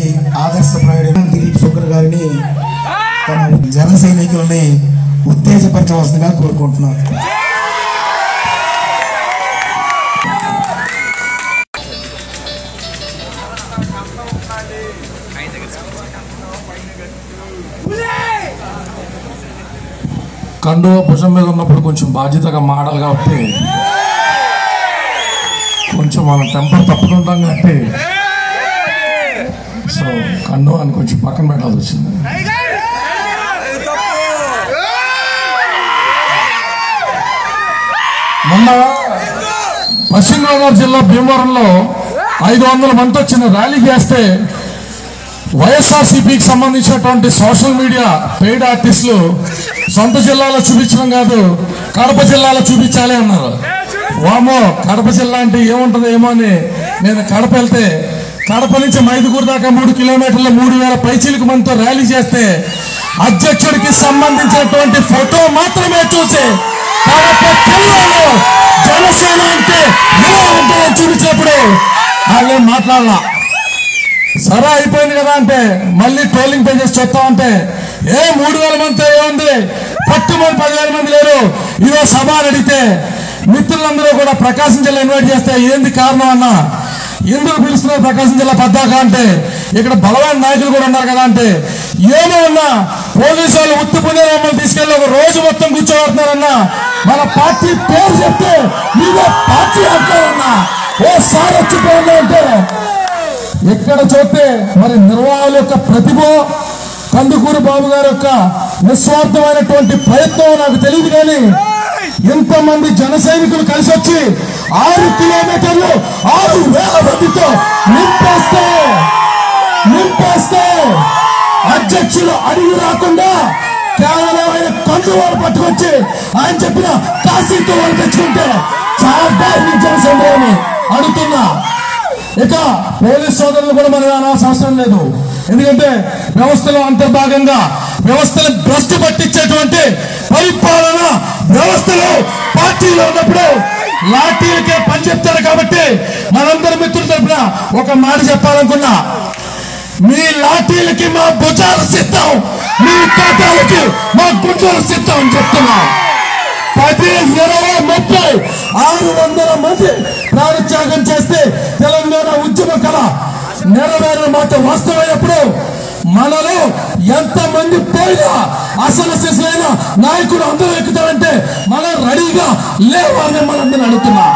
ఆదర్శప్రాయుడు దిలీప్ శుక్ర గారిని తన జన సైనికులని ఉత్తేజపరచవలసిందిగా కోరుకుంటున్నారు కండువ భుజం మీద ఉన్నప్పుడు కొంచెం బాధ్యతగా మాడాలి కాబట్టి కొంచెం మన టెంపర్ తప్పుతుంటాం కాబట్టి సో కండువాన్ని కొంచెం పక్కన పెట్టాల్సి వచ్చింది మొన్న పశ్చిమ గోదావరి జిల్లా భీమవరంలో ఐదు వందల మంది వచ్చిన ర్యాలీ చేస్తే వైఎస్ఆర్సీపీకి సంబంధించినటువంటి సోషల్ మీడియా పెయిడ్ ఆర్టిస్టులు సొంత జిల్లాలో చూపించడం కాదు కడప జిల్లాలో చూపించాలి అన్నారు వామో కడప జిల్లా అంటే ఏముంటది ఏమో అని నేను కడప వెళ్తే కడప నుంచి మైదుగూరు దాకా మూడు కిలోమీటర్ల మూడు వేల పైచీలకు మందితో ర్యాలీ చేస్తే అధ్యక్షుడికి సంబంధించినటువంటి ఫోటో మాత్రమే చూసి కడప జిల్లాలో జనసేన అంటే ఇలా ఉంటుందని చూపించినప్పుడు వాళ్ళేం మాట్లాడాల సరే అయిపోయింది కదా అంటే మళ్ళీ ట్రోలింగ్ పేజెస్ చెప్తా ఉంటే ఏ మూడు వేల మందితో ఏముంది పట్టుమని పదివేల మంది లేరు ఇదో సభ అని అడిగితే మిత్రులందరూ కూడా ప్రకాశం జిల్లా ఇన్వైట్ చేస్తే ఏంది కారణం అన్న ఎందుకు పిలుస్తున్నారు ప్రకాశం జిల్లా పద్దాక అంటే ఇక్కడ బలమైన నాయకులు కూడా ఉన్నారు కదా అంటే ఏమో ఉన్నా పోలీసు వాళ్ళు ఉత్తుపునే మమ్మల్ని తీసుకెళ్ళి ఒక రోజు మొత్తం కూర్చోబడుతున్నారన్నా మన పార్టీ పేరు చెప్తే మీదే పార్టీ అంటారన్నా ఓ సార్ వచ్చిపోయింది అంటే ఎక్కడ చూస్తే మరి నిర్వాహకుల యొక్క ప్రతిభ కందుకూరు బాబు గారి యొక్క నిస్వార్థమైనటువంటి ప్రయత్నం నాకు తెలియదు కానీ ఇంతమంది జన సైనికులు కలిసి వచ్చి ఆరు కిలోమీటర్లు ఆరు వేల మందితో నింపేస్తే నింపేస్తే అధ్యక్షులు అడిగి రాకుండా కేవలం ఆయన కందువారు పట్టుకొచ్చి ఆయన చెప్పిన కాశీతో వాళ్ళు తెచ్చుకుంటే చాలా బాగా జనసేన అడుగుతున్నా ఇక పోలీస్ సోదరులు కూడా మనం అనాల్సిన అవసరం లేదు ఎందుకంటే వ్యవస్థలో అంతర్భాగంగా వ్యవస్థను భ్రష్టు పట్టించేటువంటి పరిపాలన వ్యవస్థలో పార్టీలో ఉన్నప్పుడు లాఠీలకే పని చెప్తారు కాబట్టి మనందరి మిత్రుల తరపున ఒక మాట చెప్పాలనుకున్నా మీ లాఠీలకి మా భుజాలు సిద్ధం మీ కాటాలకి మా గుడ్డలు సిద్ధం అని చెప్తున్నాం పది ఇరవై ముప్పై ఆరు వందల మంది ప్రాణత్యాగం చేస్తే తెలంగాణ ఉద్యమ కళ నెరవేరిన మాట వాస్తవమైనప్పుడు మనలో ఎంత మంది పోయినా అసలు శిశులైన నాయకుడు అందరూ ఎక్కుతారంటే మనం రెడీగా లేవని మనందరూ అడుగుతున్నా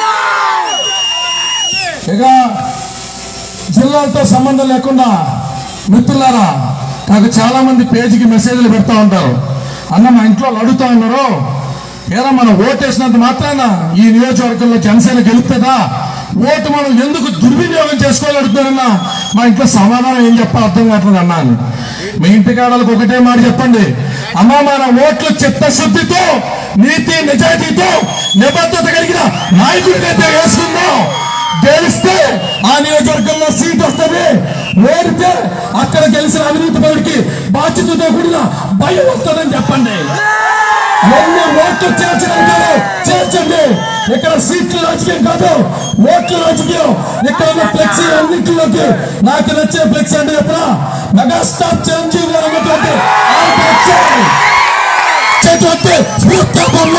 ఇక జిల్లాలతో సంబంధం లేకుండా మిత్రులారా నాకు చాలా మంది పేజీకి మెసేజ్లు పెడతా ఉంటారు అన్న మా ఇంట్లో వాళ్ళు అడుగుతా ఉన్నారు ఏరా మనం ఓటేసినంత మాత్రాన ఈ నియోజకవర్గంలో జనసేన గెలుపుతుందా ఓటు మనం ఎందుకు దుర్వినియోగం చేసుకోవాలి అడుగుతారన్నా మా ఇంట్లో సమాధానం ఏం చెప్పాలి అర్థం కావట్లేదు అన్నాను మీ ఇంటి కాడలకు ఒకటే మాట చెప్పండి అమ్మా మన ఓట్లు చిత్తశుద్ధితో నీతి నిజాయితీతో నిబద్ధత కలిగిన నాయకుడినైతే వేసుకుందాం గెలిస్తే ఆ నియోజకవర్గంలో సీట్ వస్తుంది ఓడితే అక్కడ గెలిచిన అవినీతి పరుడికి బాధ్యతతో కూడిన భయం వస్తుందని చెప్పండి ఎన్ని ఓట్లు చేర్చడం కాదు చేర్చండి ఇక్కడ సీట్లు రాజకీయం కాదు ఓట్ల రాజకీయం ఇక్కడ ఉన్న ఫ్లెక్సీ అన్నింటిలోకి నాకు నచ్చే ఫ్లెక్సీ అంటే చెప్పిన మెగాస్టార్ చిరంజీవి గారు ఉన్నటువంటి ఆ ఫ్లెక్సీ చేతి స్ఫూర్త బొమ్మ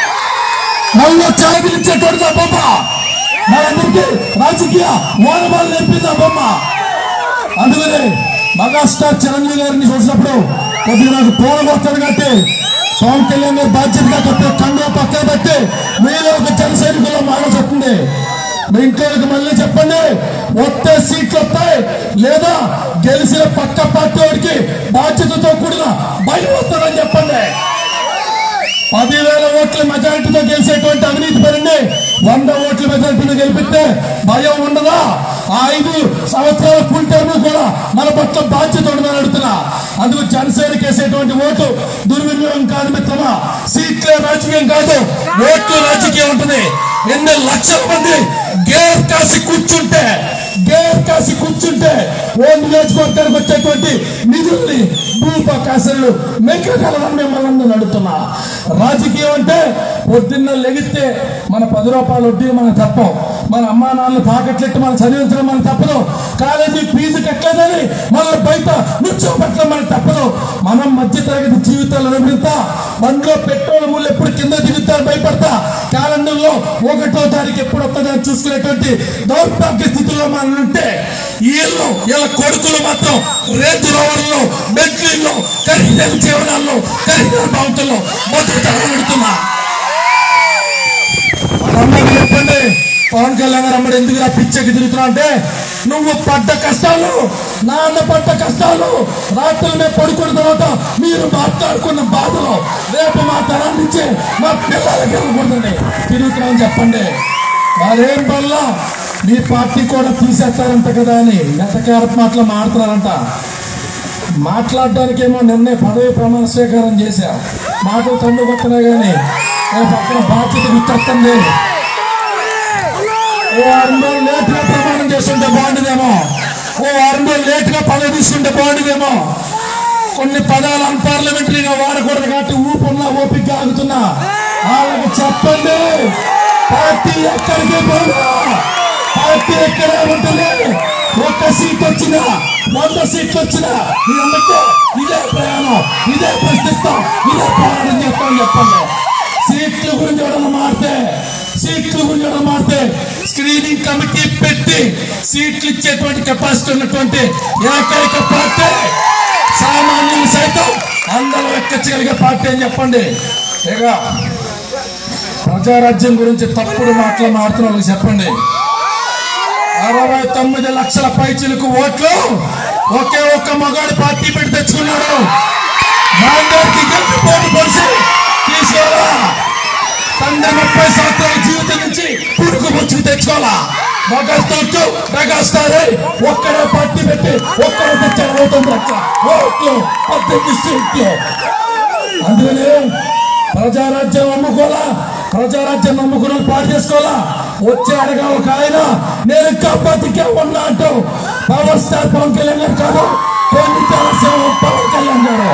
మళ్ళీ చాగిలించేటువంటి ఆ బొమ్మ మనందరికీ రాజకీయ ఓనమాలు నేర్పింది ఆ బొమ్మ అందుకని మెగాస్టార్ చిరంజీవి గారిని చూసినప్పుడు కొద్దిగా నాకు పూల కొడతాడు కాబట్టి పవన్ కళ్యాణ్ గారు బాధ్యతగా చెప్పే కండువ పక్కన పెట్టి మీరు ఒక జన సైనికుల్లో మాట చెప్తుంది మీ ఇంట్లోకి మళ్ళీ చెప్పండి వస్తే సీట్లు వస్తాయి లేదా గెలిచిన పక్క పార్టీ వాడికి బాధ్యతతో కూడిన భయం వస్తుందని చెప్పండి పదివేల ఓట్ల మెజారిటీతో గెలిచేటువంటి అవినీతి పరండి వంద ఓట్ల మెజారిటీతో గెలిపిస్తే భయం ఉండదా ఆ ఐదు సంవత్సరాల ఫుల్ టర్మ్ కూడా మన పట్ల బాధ్యత ఉండదని అడుగుతున్నా అందుకు జనసేనకి వేసేటువంటి ఓటు దుర్వినియోగం కాదు మిత్రమా సీట్లే రాజకీయం కాదు ఓట్లు రాజకీయం ఉంటుంది ఎన్ని లక్షల మంది గేర్ కాసి కూర్చుంటే గేర్ కాసి కూర్చుంటే ఓ నియోజకవర్గానికి వచ్చేటువంటి నిధుల్ని భూపకాశాలు మెక్కగలరని మిమ్మల్ని అందరూ అడుగుతున్నా రాజకీయం అంటే పొద్దున్న లెగిస్తే మన పది రూపాయలు వడ్డీ మనం తప్పం మన అమ్మా నాన్నలు తాకట్లెట్టి మనం చదివించడం మనం తప్పదు కాలేజీ ఫీజు కట్టలేదని మధ్య తరగతి జీవితాలు నిమిడతా బండ్లో పెట్రోల్ ముళ్ళు ఎప్పుడు కింద దిగుతా భయపడతా క్యాలెండర్లో ఒకటో తారీఖు ఎప్పుడు వస్తుందని చూసుకునేటువంటి దౌర్భాగ్య స్థితిలో మనం ఉంటే వీళ్ళు వీళ్ళ కొడుకులు మాత్రం రేంజ్ రోవర్లో బెంట్లీల్లో ఖరీదైన జీవనాల్లో ఖరీదైన బావుతుల్లో మొదటి తగలబడుతున్నా రమ్మని చెప్పండి పవన్ కళ్యాణ్ గారు అమ్మడు ఎందుకు నా పిచ్చకి తిరుగుతున్నా అంటే నువ్వు పడ్డ కష్టాలు నాన్న పడ్డ కష్టాలు రాత్రులు మేము పడుకున్న తర్వాత మీరు మాట్లాడుకున్న బాధలు రేపు మా తరం నుంచి మా పిల్లలకి వెళ్ళకూడదండి తిరుగుతున్నామని చెప్పండి మరేం వల్ల మీ పార్టీ కూడా తీసేస్తారంట కదా అని నెతకారపు మాటలు మాడుతున్నారంట మాట్లాడడానికేమో నిన్నే పదవి ప్రమాణ స్వీకారం చేశా మాటలు తండ్రి కొత్తనే కానీ రేపు పక్కన బాధ్యత గుర్తొస్తుంది ఓ వారం రోజులు లేట్గా ప్రమాణం చేస్తుంటే బాగుండదేమో ఓ వారం రోజులు లేట్గా పదవి తీసుకుంటే బాగుండదేమో కొన్ని పదాలు అన్పార్లమెంటరీగా వాడకూడదు కాబట్టి ఊపున్నా ఓపిక ఆగుతున్నా వాళ్ళకి చెప్పండి పార్టీ ఎక్కడికి పోదా పార్టీ ఎక్కడే ఉంటుంది ఒక్క సీట్ వచ్చినా వంద సీట్లు వచ్చినా మీ అమ్మకే ఇదే ప్రయాణం ఇదే ప్రశ్నిస్తాం ఇదే పోరాటం చేస్తాం చెప్పండి సీట్ల గురించి ఎవడన్నా మారితే సీట్ల గురించి ఎవడన్నా మారితే స్క్రీనింగ్ కమిటీ పెట్టి సీట్లు ఇచ్చేటువంటి కెపాసిటీ ఉన్నటువంటి ఏకైక పార్టీ సామాన్యులు సైతం అందరూ ఎక్కచ్చగలిగే పార్టీ అని చెప్పండి ఇక ప్రజారాజ్యం గురించి తప్పుడు మాటలు మారుతున్న వాళ్ళకి చెప్పండి అరవై తొమ్మిది లక్షల పైచిలకు ఓట్లు ఒకే ఒక్క మగాడు పార్టీ పెట్టి తెచ్చుకున్నాడు మాంగారికి గెలిపి పోటీ పొడిచి తీసుకోవాలా తండ్రి ముప్పై సంవత్సరాల జీవితం నుంచి పురుగు ముచ్చుకు తెచ్చుకోవాలా మెగాస్టార్ మెగాస్టార్ ఒక్కడే పార్టీ పెట్టి ఒక్కడే తెచ్చాడు ఓటు లక్ష ఓట్లు పద్దెనిమిది సీట్లు అందుకనే ప్రజారాజ్యం అమ్ముకోవాలా ప్రజారాజ్యం నమ్ముకున్న పాటు చేసుకోవాలా వచ్చే అడగా ఒక ఆయన నేను ఇంకా బతికే ఉన్నా అంటూ పవర్ స్టార్ పవన్ కళ్యాణ్ గారు కాదు కొన్ని పవన్ కళ్యాణ్ గారు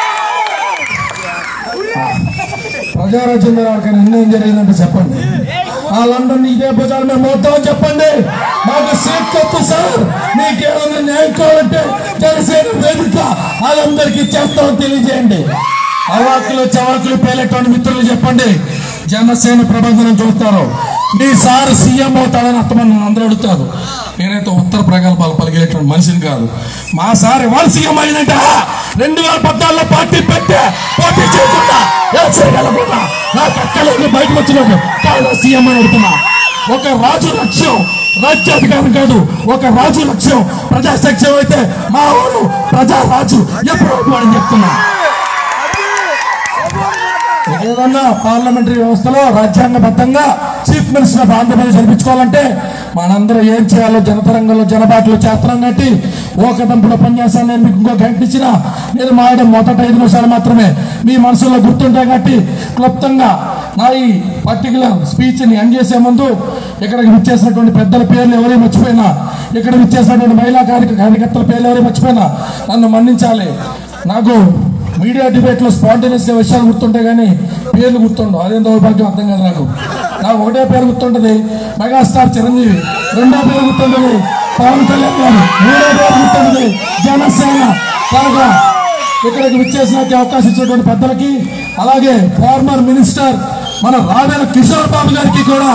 ప్రజారాజ్యం మీద వాళ్ళకి నిర్ణయం జరిగిందంటే చెప్పండి ఆ లండన్ ఇదే భుజాలు మేము మోద్దామని చెప్పండి మాకు సీట్ కొత్త సార్ మీకేమైనా న్యాయం కావాలంటే జనసేన వేదిక వాళ్ళందరికీ చేస్తామని తెలియజేయండి అవాకులు చవాకులు పేలేటువంటి మిత్రులు చెప్పండి జనసేన ప్రబంధనం చూస్తారు మీ సార్ సీఎం అవుతాడని అత్తమని అందరూ అడుగుతారు నేనైతే ఉత్తర ప్రగల్భాలు పలిగేటువంటి మనిషిని కాదు మా సార్ ఇవాళ సీఎం అయినట్ట రెండు వేల పద్నాలుగులో పార్టీ పెట్టే పోటీ చేయకుండా ఎలా చేయగలకుండా నాకు అక్కలేదు బయటకు వచ్చినాడు కాదు సీఎం అని అడుగుతున్నా ఒక రాజు లక్ష్యం రాజ్యాధికారం కాదు ఒక రాజు లక్ష్యం ప్రజా సఖ్యం అయితే మా ఊరు ప్రజా రాజు ఎప్పుడు అవుతాడని చెప్తున్నా ఏదన్నా పార్లమెంటరీ వ్యవస్థలో రాజ్యాంగబద్ధంగా చీఫ్ మినిస్టర్ ఆఫ్ ఆంధ్రప్రదేశ్ అనిపించుకోవాలంటే మనందరం ఏం చేయాలో జనతరంగంలో జనబాటలో చేస్తున్నాం కాబట్టి ఓ కదంపుల ఉపన్యాసాన్ని నేను మీకు ఇంకో గంట ఇచ్చిన నేను మాయడం మొదట ఐదు నిమిషాలు మాత్రమే మీ మనసులో గుర్తుంటాయి కాబట్టి క్లుప్తంగా నా ఈ పర్టికులర్ స్పీచ్ ని ఎండ్ చేసే ముందు ఇక్కడికి విచ్చేసినటువంటి పెద్దల పేర్లు ఎవరైనా మర్చిపోయినా ఇక్కడ విచ్చేసినటువంటి మహిళా కార్య కార్యకర్తల పేర్లు ఎవరైనా మర్చిపోయినా నన్ను మన్నించాలి నాకు మీడియా డిబేట్ లో స్పాంటేనియస్ విషయాలు గుర్తుంటాయి కానీ పేర్లు గుర్తుండవు అదేం దౌర్భాగ్యం అర్థం కాదు నాకు నాకు ఒకటే పేరు గుర్తుంటది మెగాస్టార్ చిరంజీవి రెండో పేరు గుర్తుంటది పవన్ కళ్యాణ్ గారు మూడో పేరు గుర్తుంటది జనసేన కనుక ఇక్కడికి విచ్చేసిన అవకాశం ఇచ్చినటువంటి పెద్దలకి అలాగే ఫార్మర్ మినిస్టర్ మన రావేల కిషోర్ బాబు గారికి కూడా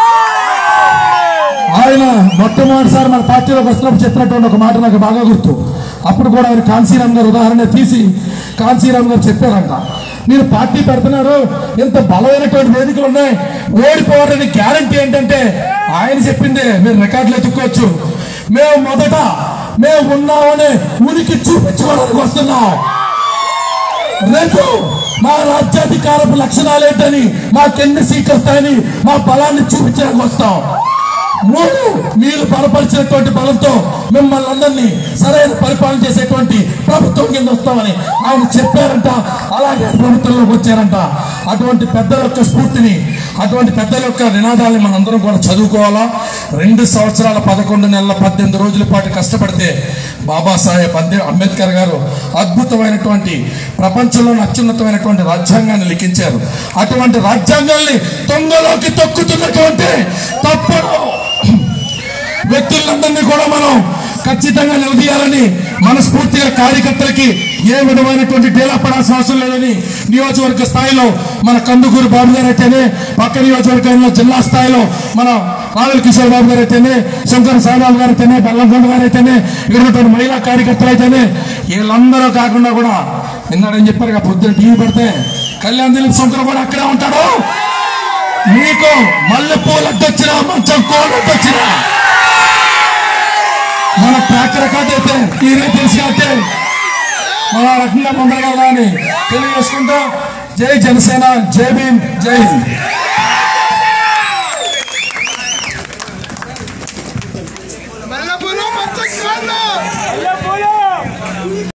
ఆయన మొట్టమొదటిసారి మన పార్టీలోకి వస్తున్నప్పుడు చెప్పినటువంటి ఒక మాట నాకు బాగా గుర్తు అప్పుడు కూడా ఆయన కాంశీరామ్ గారు ఉదాహరణ తీసి కాంశీరామ్ గారు చెప్పారంట మీరు పార్టీ పెడుతున్నారు ఇంత బలమైనటువంటి వేదికలు ఉన్నాయి ఓడిపోవడానికి గ్యారంటీ ఏంటంటే ఆయన చెప్పిందే మీరు రికార్డులు ఎత్తుక్కోవచ్చు మేము మొదట మేము ఉన్నామని ఉనికి చూపించుకోవడానికి వస్తున్నాం రెండు మా రాజ్యాధికారపు లక్షణాలు ఏంటని మాకెన్ని సీట్లు వస్తాయని మా బలాన్ని చూపించడానికి వస్తాం మూడు మీరు బలపరిచినటువంటి బలంతో మిమ్మల్ని అందరినీ సరైన పరిపాలన చేసేటువంటి ప్రభుత్వం కింద వస్తామని ఆయన చెప్పారంట అలాగే ప్రభుత్వంలోకి వచ్చారంట అటువంటి పెద్దల యొక్క స్ఫూర్తిని అటువంటి పెద్దల యొక్క నినాదాన్ని మనందరం కూడా చదువుకోవాలా రెండు సంవత్సరాల పదకొండు నెలల పద్దెనిమిది రోజుల పాటు కష్టపడితే బాబాసాహెబ్ అందే అంబేద్కర్ గారు అద్భుతమైనటువంటి ప్రపంచంలోని అత్యున్నతమైనటువంటి రాజ్యాంగాన్ని లిఖించారు అటువంటి రాజ్యాంగాల్ని తొంగలోకి తొక్కుతున్నటువంటి తప్పుడు వ్యక్తులందరినీ కూడా మనం ఖచ్చితంగా నిలదీయాలని మనస్ఫూర్తిగా కార్యకర్తలకి ఏ విధమైనటువంటి డేలా పడాల్సిన అవసరం లేదని నియోజకవర్గ స్థాయిలో మన కందుకూరు బాబు గారు అయితేనే పక్క నియోజకవర్గంలో జిల్లా స్థాయిలో మన రావుల కిషోర్ బాబు గారు అయితేనే శంకర సాయిబాబు గారు అయితేనే బెల్లంకొండ గారు అయితేనే ఇక్కడ ఉన్నటువంటి మహిళా కార్యకర్తలు అయితేనే వీళ్ళందరూ కాకుండా కూడా నిన్నాడని చెప్పారు కదా పొద్దున్న టీవీ పెడితే కళ్యాణ్ దిలీప్ శంకర్ కూడా అక్కడే ఉంటాడు మీకు మల్లెపూలు అడ్డొచ్చినా మంచం కోళ్ళు అడ్డొచ్చినా మన ట్రాక్ రికార్డ్ అయితే తీరే తెలిసి అయితే మన రకంగా ముందరగా అని తెలియజేసుకుంటూ జై జనసేన జై భీమ్ జై హింద్